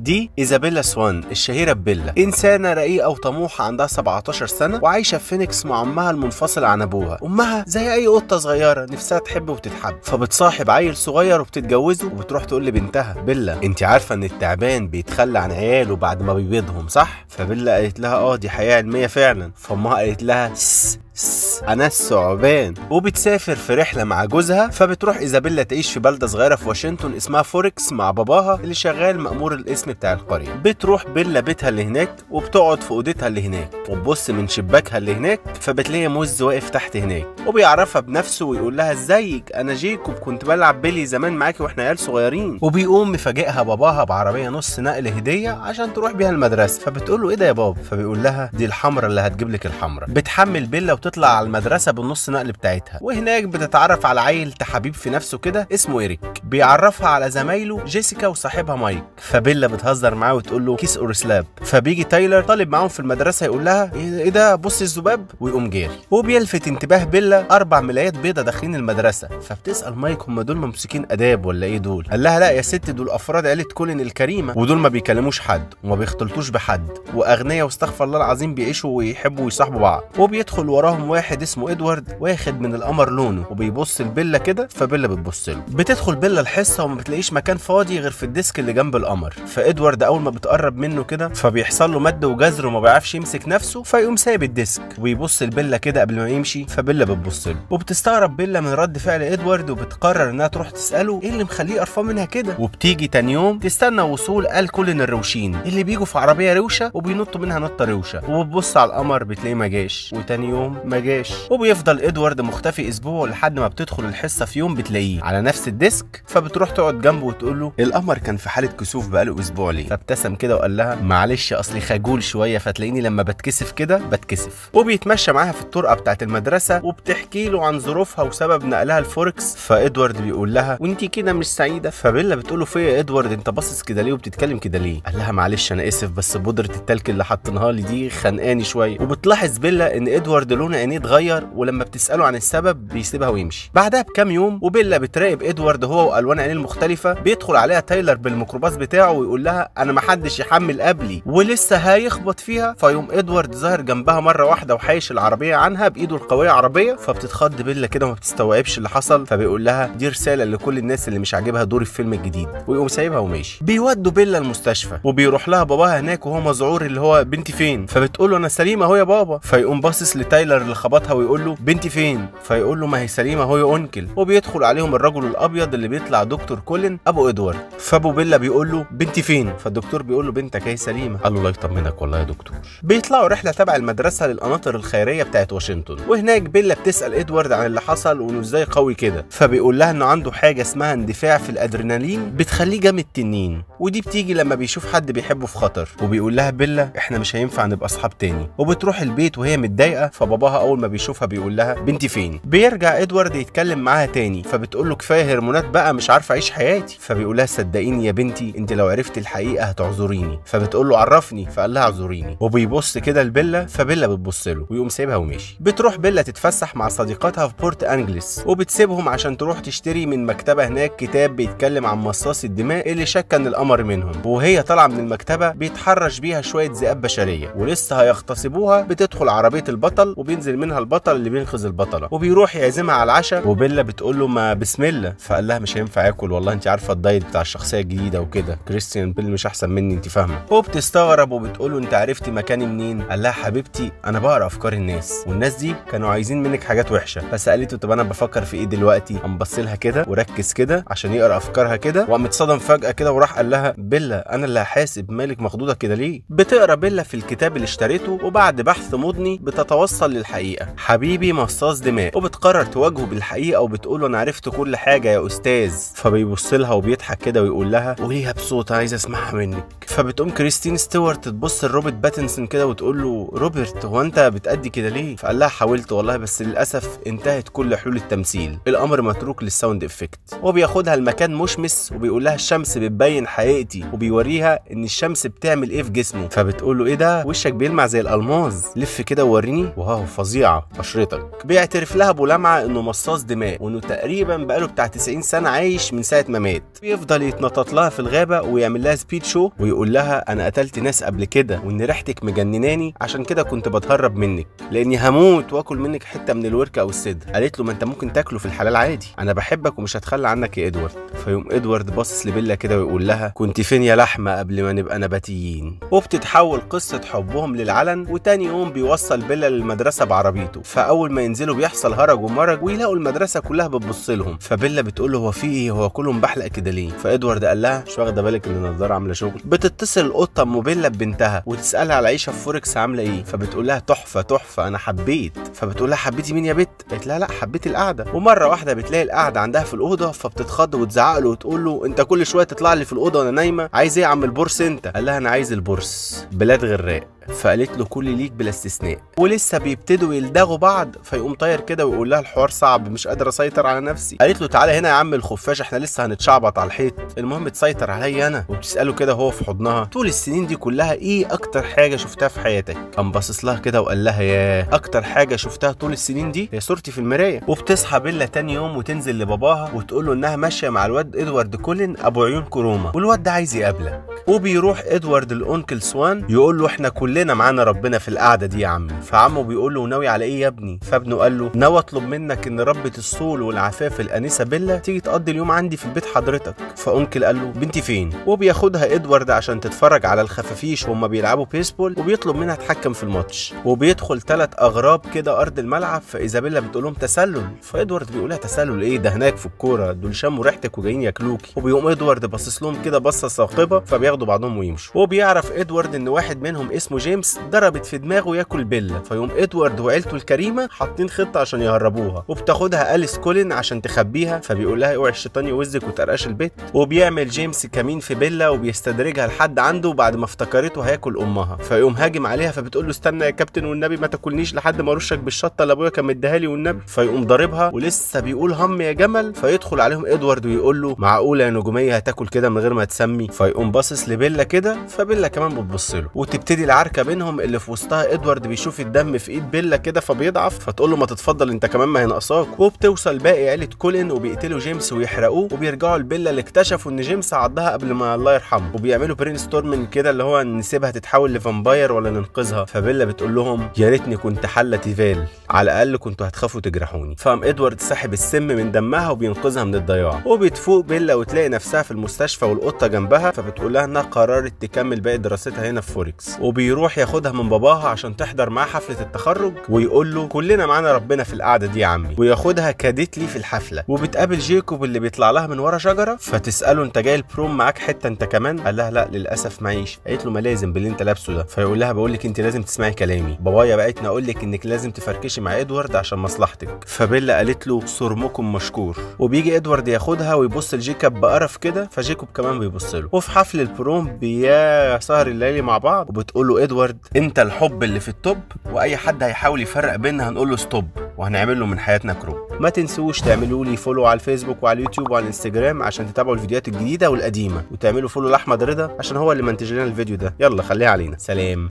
دي ايزابيلا سوان الشهيره ببيلا انسانه رقيقه وطموحه عندها 17 سنه وعايشه في فينيكس مع امها المنفصله عن ابوها امها زي اي قطه صغيره نفسها تحب وتتحب فبتصاحب عيل صغير وبتتجوزه وبتروح تقول لبنتها بيلا انت عارفه ان التعبان بيتخلى عن عياله بعد ما بيبيضهم صح فبيلا قالت لها اه دي حقيقه علميه فعلا فامها قالت لها "سس، سس، انا الثعبان وبتسافر في رحله مع جوزها فبتروح ايزابيلا تعيش في بلده صغيره في واشنطن اسمها فوركس مع باباها اللي شغال مأمور الاسم بتاع القريه بتروح بيلا بيتها اللي هناك وبتقعد في اوضتها اللي هناك وتبص من شباكها اللي هناك فبتلاقي موز واقف تحت هناك وبيعرفها بنفسه ويقول لها ازيك انا جيكوب كنت بلعب بيلي زمان معاكي واحنا عيال صغيرين وبيقوم مفاجئها باباها بعربيه نص نقل هديه عشان تروح بيها المدرسه فبتقول له ايه ده يا بابا فبيقول لها دي الحمرا اللي هتجيب لك الحمرا بتحمل بيلا وتطلع على المدرسه بالنص نقل بتاعتها وهناك بتتعرف على عيل تحبيب في نفسه كده اسمه ايريك بيعرفها على زمايله جيسيكا وصاحبها مايك فبيلا بتهزر معاه وتقول له كيس اور سلاب فبيجي تايلر طالب معاهم في المدرسه يقول لها ايه إيه ده بص الذباب ويقوم جاري وبيلفت انتباه بيلا اربع ملايات بيضه داخلين المدرسه فبتسال مايك هم دول ممسوكين اداب ولا ايه دول قال لها لا يا ست دول افراد عيله كولين الكريمه ودول ما بيكلموش حد وما بيختلطوش بحد واغنياء واستغفر الله العظيم بيعيشوا ويحبوا ويصاحبوا بعض وبيدخل وراهم واحد اسمه ادوارد واخد من القمر لونه وبيبص لبيلا كده فبيلا بتبص له بتدخل بيلا الحصه وما بتلاقيش مكان فاضي غير في الديسك اللي جنب القمر فادوارد اول ما بتقرب منه كده فبيحصل له مد وجزر وما بيعرفش يمسك نفسه فيقوم سايب الديسك ويبص لبيلا كده قبل ما يمشي فبيلا بتبص له وبتستغرب بيلا من رد فعل ادوارد وبتقرر انها تروح تساله ايه اللي مخليه قرفان منها كده وبتيجي تاني يوم تستنى وصول قال كولين الروشين اللي بيجوا في عربيه روشه وبينطوا منها نطه روشه وبتبص على القمر بتلاقيه ما جاش وتاني يوم ما جاش وبيفضل ادوارد مختفي اسبوع لحد ما بتدخل الحصه في يوم بتلاقيه على نفس الديسك فبتروح تقعد جنبه وتقول له القمر كان في حاله كسوف بقاله اسبوع ليه فابتسم كده وقال لها معلش اصلي خجول شويه فتلاقيني لما بتكسف كده بتكسف وبيتمشى معاها في الطرقه بتاعت المدرسه وبتحكي له عن ظروفها وسبب نقلها الفوركس فادوارد بيقول لها وانت كده مش سعيده فبيلا بتقول له فيا يا ادوارد انت باصص كده ليه وبتتكلم كده ليه قال لها معلش انا اسف بس بودره التلك اللي حاطينها لي دي خانقاني شويه وبتلاحظ بيلا ان ادوارد لون عينيه اتغير ولما بتساله عن السبب بيسيبها ويمشي بعدها بكام يوم وبيلا بتراقب ادوارد هو والوان عينيه المختلفه بيدخل عليها تايلر بالميكروباص بتاعه ويقول لها انا ما حدش يحمل قبلي ولسه هيخبط فيها فيقوم ادوارد ظاهر جنبها مره واحده وحايش العربيه عنها بايده القويه عربيه فبتتخض بيلا كده وما بتستوعبش اللي حصل فبيقول لها دي رساله لكل الناس اللي مش عاجبها دوري في الفيلم الجديد ويقوم سايبها وماشي بيودوا بيلا المستشفى وبيروح لها باباها هناك وهو مذعور اللي هو بنتي فين فبتقول له انا سليمه اهو يا بابا فيقوم باصص لتايلر اللي خبطها ويقول له بنتي فين فيقول له ما هي سليمه اهو يا انكل وبيدخل عليهم الرجل الابيض اللي بيطلع دكتور كولين ابو ادوارد فابو بيلا بيقول له بنتي فين فالدكتور بيقول له بنتك هي سليمه قال له الله يطمنك والله يا دكتور بيطلعوا رحله تبع المدرسه للقناطر الخيريه بتاعت واشنطن وهناك بيلا بتسال ادوارد عن اللي حصل وانه ازاي قوي كده فبيقول لها انه عنده حاجه اسمها اندفاع في الادرينالين بتخليه جامد تنين ودي بتيجي لما بيشوف حد بيحبه في خطر وبيقول لها بيلا احنا مش هينفع نبقى اصحاب تاني وبتروح البيت وهي متضايقه فباباها اول ما بيشوفها بيقول لها بنتي فين بيرجع ادوارد يتكلم معاها تاني فبتقول له كفايه هرمونات بقى مش عارفه اعيش حياتي فبيقول لها صدقيني يا بنتي انت لو عرفت الحقيقه هتعذريني فبتقول له عرفني فقال لها اعذريني وبيبص كده لبيلا فبيلا بتبص له ويقوم سايبها وماشي بتروح بيلا تتفسح مع صديقاتها في بورت انجلس وبتسيبهم عشان تروح تشتري من مكتبه هناك كتاب بيتكلم عن مصاص الدماء اللي شكن القمر منهم وهي طالعه من المكتبه بيتحرش بيها شويه ذئاب بشريه ولسه هيغتصبوها بتدخل عربيه البطل وبينزل منها البطل اللي بينقذ البطله وبيروح يعزمها على العشاء وبيلا بتقول له ما بسم الله فقال لها مش هينفع اكل والله انت عارفه الدايت بتاع الشخصيه الجديده وكده كريستيان بيل مش احسن مني انت فاهمه وبتستغرب وبتقول له انت عرفتي مكاني منين قال لها حبيبتي انا بقرا افكار الناس والناس دي كانوا عايزين منك حاجات وحشه فسالته طب انا بفكر في ايه دلوقتي قام بص لها كده وركز كده عشان يقرا افكارها كده وقام اتصدم فجاه كده وراح قال لها بيلا انا اللي هحاسب مالك مخضوضه كده ليه بتقرا بيلا في الكتاب اللي اشتريته وبعد بحث مضني بتتوصل للحقيقه حبيبي مصاص دماء وبتقرر تواجهه بالحقيقه وبتقول له انا عرفت كل حاجه يا استاذ فبيبص لها وبيضحك كده ويقول لها قوليها بصوت عايز اسمعها منك فبتقوم كريستين ستيوارت تبص لروبرت باتنسون كده وتقول له روبرت هو انت بتأدي كده ليه فقال لها حاولت والله بس للاسف انتهت كل حلول التمثيل الامر متروك للساوند افكت وبياخدها المكان مشمس وبيقول لها الشمس بتبين حقيقتي وبيوريها ان الشمس بتعمل ايه في جسمه فبتقول له ايه ده وشك بيلمع زي الالماظ لف كده ووريني واو فظيعه بشرتك بيعترف لها ابو لمعه انه مصاص دماء وانه تقريبا بقاله بتاع 90 سنه عايش من ساعه ما مات بيفضل يتنطط لها في الغابه ويعمل لها سبيد شو ويقول فبيقول لها انا قتلت ناس قبل كده وان ريحتك مجنناني عشان كده كنت بتهرب منك لاني هموت واكل منك حته من الورك او الصدر قالت له ما انت ممكن تاكله في الحلال عادي انا بحبك ومش هتخلى عنك يا ادوارد فيقوم ادوارد باصص لبيلا كده ويقول لها كنت فين يا لحمه قبل ما نبقى نباتيين وبتتحول قصه حبهم للعلن وتاني يوم بيوصل بيلا للمدرسه بعربيته فاول ما ينزلوا بيحصل هرج ومرج ويلاقوا المدرسه كلها بتبص لهم فبيلا بتقول له هو في ايه هو كله مبحلق كده ليه فادوارد قال لها مش واخده بالك ان النضاره عامله شغل بتتصل القطه ام بيلا ببنتها وتسالها على عيشه في فوركس عامله ايه فبتقول لها تحفه تحفه انا حبيت فبتقول لها حبيتي مين يا بت قالت لها لا حبيت القعده ومره واحده بتلاقي القعده عندها في الاوضه فبتتخض وتزعق له وتقول له انت كل شويه تطلع لي في الاوضه وانا نايمه عايز ايه يا عم البورس انت قال لها انا عايز البورس بلاد غراق فقالت له كل ليك بلا استثناء ولسه بيبتدوا يلدغوا بعض فيقوم طاير كده ويقول لها الحوار صعب مش قادر اسيطر على نفسي قالت له تعالى هنا يا عم الخفاش احنا لسه هنتشعبط على الحيط المهم تسيطر عليا انا وبتساله كده وهو في حضنها طول السنين دي كلها ايه اكتر حاجه شفتها في حياتك قام باصص لها كده وقال لها يا اكتر حاجه شفتها طول السنين دي هي صورتي في المرايه وبتصحى بيلا تاني يوم وتنزل لباباها وتقول له انها ماشيه مع الواد ادوارد كولين ابو عيون كرومه والواد ده عايز يقابلك وبيروح ادوارد الانكل سوان يقول له احنا كلنا معانا ربنا في القعده دي يا عمي فعمه بيقول له ناوي على ايه يا ابني فابنه قال له ناوي اطلب منك ان ربة الصول والعفاف الانسه بيلا تيجي تقضي اليوم عندي في البيت حضرتك فانكل قال له بنتي فين وبياخدها ادوارد عشان تتفرج على الخفافيش وهم بيلعبوا بيسبول وبيطلب منها تحكم في الماتش وبيدخل ثلاث اغراب كده ارض الملعب فايزابيلا بتقول لهم تسلل فادوارد بيقول لها تسلل ايه ده هناك في الكوره دول شموا ريحتك وجايين ياكلوكي وبيقوم ادوارد باصص لهم كده بصه ثاقبه فبياخدوا بعضهم ويمشوا وبيعرف ادوارد ان واحد منهم اسمه جيمس ضربت في دماغه ياكل بيلا فيقوم ادوارد وعيلته الكريمه حاطين خطه عشان يهربوها وبتاخدها اليس كولين عشان تخبيها فبيقول لها اوعي الشيطان يوزك وترقش البيت وبيعمل جيمس كمين في بيلا وبيستدرجها لحد عنده بعد ما افتكرته هياكل امها فيقوم هاجم عليها فبتقول له استنى يا كابتن والنبي ما تاكلنيش لحد ما ارشك بالشطه اللي ابويا كان مديها لي والنبي فيقوم ضاربها ولسه بيقول هم يا جمل فيدخل عليهم ادوارد ويقول له معقوله يا نجوميه هتاكل كده من غير ما تسمي فيقوم باصص لبيلا كده فبيلا كمان بتبص له وتبتدي العركه بينهم اللي في وسطها ادوارد بيشوف الدم في ايد بيلا كده فبيضعف فتقول له ما تتفضل انت كمان ما هي ناقصاك وبتوصل باقي عيله كولين وبيقتلوا جيمس ويحرقوه وبيرجعوا لبيلا اللي اكتشفوا ان جيمس عضها قبل ما الله يرحمه وبيعملوا برين ستورمنج كده اللي هو نسيبها تتحول لفامباير ولا ننقذها فبيلا بتقول لهم يا ريتني كنت حله تيفال على الاقل كنتوا هتخافوا تجرحوني فقام ادوارد ساحب السم من دمها وبينقذها من الضياع وبتفوق بيلا وتلاقي نفسها في المستشفى والقطه جنبها فبتقول لها انها قررت تكمل باقي دراستها هنا في فوركس وبيروح ياخدها من باباها عشان تحضر معاه حفله التخرج ويقول له كلنا معانا ربنا في القعده دي يا عمي وياخدها كاديت لي في الحفله وبتقابل جيكوب اللي بيطلع لها من ورا شجره فتساله انت جاي البروم معاك حته انت كمان قال لها لا للاسف معيش قالت له ما لازم باللي انت لابسه ده فيقول لها بقول لك انت لازم تسمعي كلامي بابايا بقيتني اقول لك انك لازم تفركشي مع ادوارد عشان مصلحتك فبيلا قالت له صرمكم مشكور وبيجي ادوارد ياخدها ويبص لجيكوب بقرف كده فجيكوب كمان بيبص له وفي حفل البروم بيا سهر الليالي مع بعض وبتقول له ادوارد انت الحب اللي في التوب واي حد هيحاول يفرق بيننا هنقول له ستوب وهنعمل له من حياتنا كروب ما تنسوش تعملوا لي فولو على الفيسبوك وعلى اليوتيوب وعلى الانستجرام عشان تتابعوا الفيديوهات الجديده والقديمه وتعملوا فولو لاحمد رضا عشان هو اللي منتج لنا الفيديو ده يلا خليها علينا سلام